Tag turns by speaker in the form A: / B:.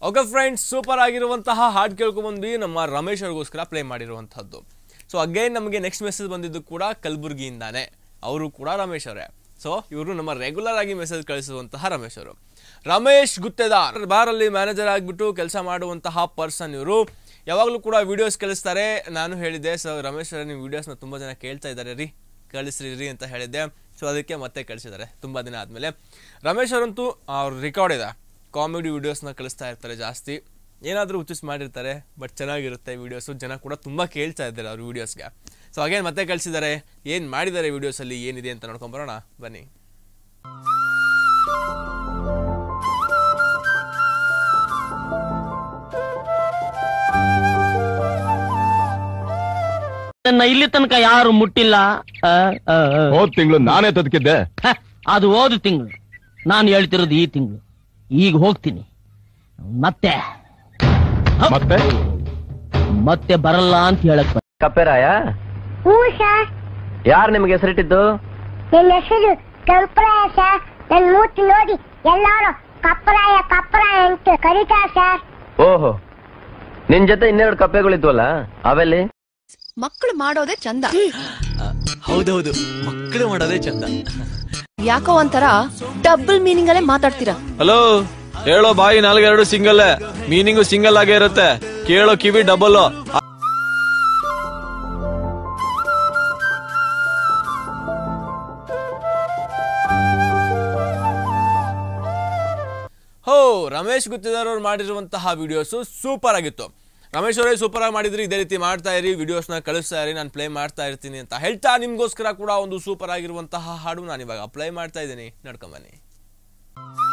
A: Okay friends super ಆಗಿರುವಂತಹ ಹಾಡು ಕೇಳ್ಕೊಂಡ್ಬಂದ್ವಿ ನಮ್ಮ ರಮೇಶ್ ಅವ್ರಿಗೋಸ್ಕರ ಪ್ಲೇ ಮಾಡಿರುವಂಥದ್ದು ಸೊ ಅಗೇನ್ ನಮಗೆ ನೆಕ್ಸ್ಟ್ ಮೆಸೇಜ್ ಬಂದಿದ್ದು ಕೂಡ ಕಲಬುರಗಿಯಿಂದಾನೆ ಅವರು ಕೂಡ ರಮೇಶ್ ಅವರೇ ಸೊ ಇವರು ನಮ್ಮ ರೆಗ್ಯುಲರ್ ಆಗಿ ಮೆಸೇಜ್ ಕಳಿಸುವಂತಹ ರಮೇಶ್ ಅವರು ರಮೇಶ್ ಗುತ್ತೇದಾರ್ ಬಾರಲ್ಲಿ ಮ್ಯಾನೇಜರ್ ಆಗಿಬಿಟ್ಟು ಕೆಲಸ ಮಾಡುವಂತಹ ಪರ್ಸನ್ ಇವರು ಯಾವಾಗಲೂ ಕೂಡ ವಿಡಿಯೋಸ್ ಕಳಿಸ್ತಾರೆ ನಾನು ಹೇಳಿದ್ದೆ ಸೊ ರಮೇಶ್ ಅವರೇ ನಿಮ್ಮ ವಿಡಿಯೋಸ್ನ ತುಂಬ ಜನ ಕೇಳ್ತಾ ಇದ್ದಾರೆ ರೀ ಕಳಿಸ್ರಿ ರೀ ಅಂತ ಹೇಳಿದ್ದೆ ಸೊ ಅದಕ್ಕೆ ಮತ್ತೆ ಕಳಿಸಿದ್ದಾರೆ ತುಂಬ ದಿನ ಆದಮೇಲೆ ರಮೇಶ್ ಅವರಂತೂ ಅವ್ರ ರೆಕಾರ್ಡ್ ಇದೆ ಕಾಮಿಡಿ ವೀಡಿಯೋಸ್ನ ಕಳಿಸ್ತಾ ಇರ್ತಾರೆ ಜಾಸ್ತಿ ಏನಾದರೂ ಉಚಿಸ್ ಮಾಡಿರ್ತಾರೆ ಬಟ್ ಚೆನ್ನಾಗಿರುತ್ತೆ ವೀಡಿಯೋಸು ಜನ ಕೂಡ ತುಂಬ ಕೇಳ್ತಾ ಇದ್ದಾರೆ ಅವ್ರ ವೀಡಿಯೋಸ್ಗೆ ಸೊ ಹಾಗೇನು ಮತ್ತೆ ಕಳಿಸಿದ್ದಾರೆ ಏನು ಮಾಡಿದ್ದಾರೆ ವೀಡಿಯೋಸಲ್ಲಿ ಏನಿದೆ ಅಂತ ನೋಡ್ಕೊಂಬರೋಣ ಬನ್ನಿ
B: ನನ್ನ ಇಲ್ಲಿ ತನಕ ಯಾರು ಮುಟ್ಟಿಲ್ಲ ಆ, ಆ, ಆ.
C: ಹೋದ್ ತಿಂಗಳು ನಾನೇ ತದಕಿದ್ದೆ
B: ಹ, ಅದು ಹೋದ ತಿಂಗಳು ನಾನು ಹೇಳ್ತಿರೋದು ಈ ತಿಂಗಳು ಈಗ ಹೋಗ್ತೀನಿ ಮತ್ತೆ
C: ಮತ್ತೆ
B: ಮತ್ತೆ ಬರಲ್ಲ ಅಂತ ಹೇಳಕ್ ಬಂದೆ.
D: ಕಪ್ಪೆರಾಯ
E: ಹ್ಞೂ ಸರ್
D: ಯಾರು ನಿಮ್ಗೆ ಹೆಸರಿಟ್ಟಿದ್ದು
E: ನನ್ನ ಹೆಸರು ಕಂಪ್ರಾಯ ಸರ್ ನನ್ನ ಮೂತಿ ನೋಡಿ ಎಲ್ಲರೂ ಕಪ್ಪರಾಯ ಕಪ್ಪರಾಯ ಅಂತ ಕರೀತಾರೆ ಸರ್
D: ಓಹೋ ನಿನ್ ಜೊತೆ ಇನ್ನೆರಡು ಕಪ್ಪೆಗಳಿದ್ವಲ್ಲ ಅವೆಲ್ಲಿ
F: ಮಕ್ಕಳು ಮಾಡೋದೇ ಚಂದ
G: ಹೌದೌದು ಮಕ್ಕಳು ಮಾಡೋದೇ ಚಂದ
F: ಯಾಕೋ ಒಂಥರ ಡಬಲ್ ಮೀನಿಂಗ್ ಅಲ್ಲೇ ಮಾತಾಡ್ತೀರಾ
G: ಹಲೋ ಹೇಳೋ ಬಾಯಿ ನಾಲ್ಗೆರಡು ಸಿಂಗಲ್ ಮೀನಿಂಗು ಸಿಂಗಲ್ ಆಗೇ ಇರುತ್ತೆ ಕೇಳೋ ಕಿವಿ ಡಬಲ್
A: ಹೋ ರಮೇಶ್ ಗುತ್ತಿದಾರ್ ಅವ್ರು ಮಾಡಿರುವಂತಹ ವಿಡಿಯೋಸು ಸೂಪರ್ ಆಗಿತ್ತು ರಮೇಶ್ ಅವರೇ ಸೂಪರ್ ಆಗಿ ಮಾಡಿದ್ರಿ ಇದೇ ರೀತಿ ಮಾಡ್ತಾ ಇರಿ ವಿಡಿಯೋಸ್ನ ಕಳಿಸ್ತಾ ಇರಿ ನಾನು ಪ್ಲೇ ಮಾಡ್ತಾ ಇರ್ತೀನಿ ಅಂತ ಹೇಳ್ತಾ ನಿಮಗೋಸ್ಕರ ಕೂಡ ಒಂದು ಸೂಪರ್ ಆಗಿರುವಂತಹ ಹಾಡು ನಾನು ಇವಾಗ ಪ್ಲೇ ಮಾಡ್ತಾ ಇದ್ದೀನಿ ನಡ್ಕೊಂಬನ್ನಿ